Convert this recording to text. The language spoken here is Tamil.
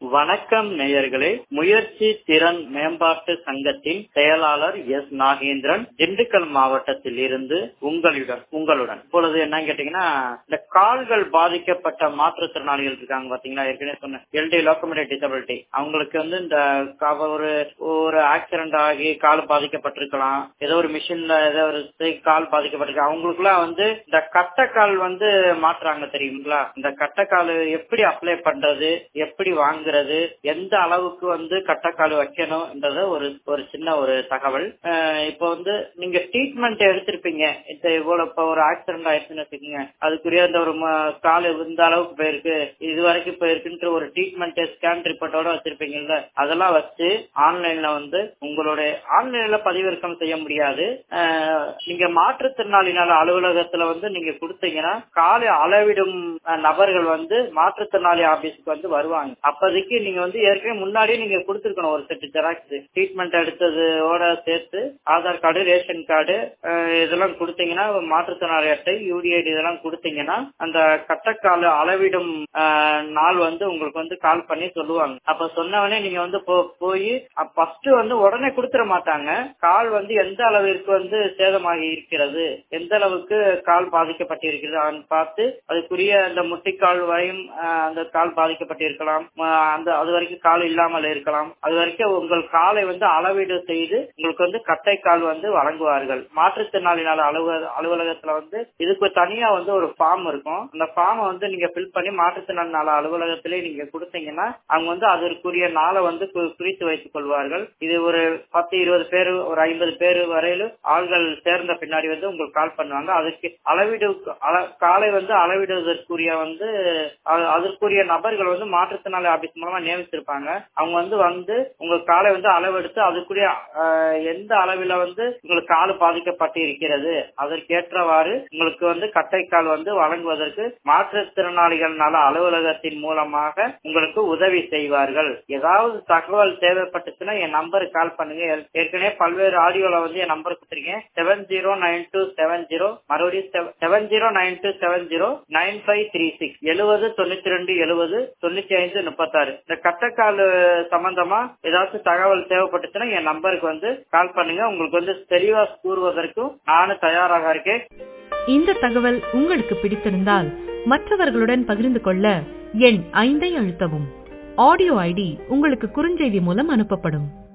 வணக்கம் நேயர்களே முயற்சி திறன் மேம்பாட்டு சங்கத்தின் செயலாளர் எஸ் நாகேந்திரன் திண்டுக்கல் மாவட்டத்தில் இருந்து உங்களுடன் உங்களுடன் இப்பொழுது என்ன கேட்டீங்கன்னா இந்த கால்கள் பாதிக்கப்பட்ட மாற்றுத்திறனாளிகள் இருக்காங்க பாத்தீங்களா ஏற்கனவே சொன்ன எல்டி லோக்கமேட்டிவ் டிசபிலிட்டி அவங்களுக்கு வந்து இந்த க- ஒரு ஒரு ஆக்சிடென்ட் ஆகி கால் பாதிக்கப்பட்டிருக்கலாம் ஏதோ ஒரு மிஷின்ல ஏதோ ஒரு செ- கால் பாதிக்கப்பட்டிருக்கு அவங்களுக்குலாம் வந்து இந்த கட்டக்கால் வந்து மாற்றுறாங்க தெரியுங்களா இந்த கட்டக்கால் எப்படி அப்ளை பண்றது எப்படி வாங்குறது எந்த அளவுக்கு வந்து கட்டக்கால் வைக்கணும்ன்றத ஒரு ஒரு சின்ன ஒரு தகவல் அஹ் இப்போ வந்து நீங்க ட்ரீட்மெண்ட் எடுத்திருப்பீங்க இந்த இவ்வளவு இப்போ ஒரு ஆக்சிடென்ட் ஆயிடுச்சுன்னு வச்சுக்கோங்க அதுக்குரிய அந்த ஒரு ம- கால் இந்த அளவுக்கு போயிருக்கு இது வரைக்கும் போயிருக்குன்ற ஒரு ட்ரீட்மெண்ட் ஸ்கேன் ரிப்போர்ட்டோட வச்சிருப்பீங்கல்ல அதெல்லாம் வச்சு ஆன்லைன்ல வந்து உங்களுடைய ஆன்லைன்ல பதிவிறக்கம் செய்ய முடியாது அஹ் நீங்க மாற்றுத்திறனாளினால அலுவலகத்துல வந்து நீங்க கொடுத்தீங்கன்னா காலை அளவிடும் அஹ், நபர்கள் வந்து மாற்றுத்திறனாளி ஆபீஸ்க்கு வந்து வருவாங்க அப்போதைக்கு நீங்க வந்து ஏற்கனவே முன்னாடியே நீங்க கொடுத்துருக்கணும் ஒரு செட்டு ஜெராக்ஸ் ட்ரீட்மெண்ட் எடுத்ததோட சேர்த்து ஆதார் கார்டு ரேஷன் கார்டு இதெல்லாம் கொடுத்தீங்கன்னா மாற்றுத்திறனாளி அட்டை யூடிஐடி இதெல்லாம் கொடுத்தீங்கன்னா அந்த கட்டக்கால அளவிடும் அஹ், நாள் வந்து உங்களுக்கு வந்து கால் பண்ணி சொல்லுவாங்க அப்ப சொன்னவனே நீங்க வந்து போ- போய் ஃபர்ஸ்ட் வந்து உடனே கொடுத்துட மாட்டாங்க கால் வந்து எந்த அளவிற்கு வந்து சேதமாகி இருக்கிறது எந்த அளவுக்கு கால் பாதிக்கப்பட்டிருக்கிறது அவன் பார்த்து அதுக்குரிய அந்த முட்டிக்கால் வரையும் அஹ், அந்த கால் பாதிக்கப்பட்டிருக்கலாம் அஹ், அந்த அது வரைக்கும் கால் இல்லாமல் இருக்கலாம் அது வரைக்கும் உங்கள் காலை வந்து அளவீடு செய்து உங்களுக்கு வந்து கட்டை கால் வந்து வழங்குவார்கள் மாற்றுத்திறனாளினால அலுவலக அலுவலகத்துல வந்து இதுக்கு தனியா வந்து ஒரு ஃபார்ம் இருக்கும் அந்த ஃபார்மை வந்து நீங்க ஃபில் பண்ணி மாற்றுத்திறனாளி அலுவலகத்திலே நீங்க கொடுத்தீங்கன்னா அவங்க வந்து அதற்குரிய நாளை வந்து கு- குறித்து வைத்துக் கொள்வார்கள் இது ஒரு பத்து இருபது பேர் ஒரு ஐம்பது பேர் வரையிலும் ஆள்கள் சேர்ந்த பின்னாடி வந்து உங்களுக்கு கால் பண்ணுவாங்க அதுக்கு அளவீடு அள- காலை வந்து அளவிடுவதற்குரிய வந்து அ- அதற்குரிய நபர்கள் வந்து மாற்றுத்திறனாளி ஆபீஸ் மூலமா நியமிச்சிருப்பாங்க அவங்க வந்து வந்து உங்க காலை வந்து அளவெடுத்து அதுக்குரிய அஹ், எந்த அளவில் வந்து உங்களுக்கு கால் பாதிக்கப்பட்டு இருக்கிறது அதற்கேற்றவாறு உங்களுக்கு வந்து கட்டைக்கால் வந்து வழங்குவதற்கு மாற்றுத்திறனாளிகள் நல அலுவலகத்தின் மூலமாக உங்களுக்கு உதவி செய்வார்கள் ஏதாவது தகவல் தேவைப்பட்டுச்சுன்னா என் நம்பருக்கு கால் பண்ணுங்க ஏ- ஏற்கனவே பல்வேறு ஆடியோல வந்து என் நம்பர் கொடுத்துருக்கேன் seven zero nine two seven zero மறுபடியும் seven zero nine two seven zero nine five three six எழுபது தொண்ணூத்தி ரெண்டு எழுபது தொண்ணூத்தி ஐந்து முப்பத்தாறு இந்த கட்டக்கால் சம்பந்தமா ஏதாச்சும் தகவல் தேவைப்பட்டுச்சுன்னா என் நம்பருக்கு வந்து கால் பண்ணுங்க உங்களுக்கு வந்து தெளிவா கூறுவதற்கும் நானும் தயாராக இருக்கேன் இந்த தகவல் உங்களுக்கு பிடித்திருந்தால் மற்றவர்களுடன் பகிர்ந்து கொள்ள எண் ஐந்தை அழுத்தவும் ஆடியோ ஐடி உங்களுக்கு குறுஞ்செய்தி மூலம் அனுப்பப்படும்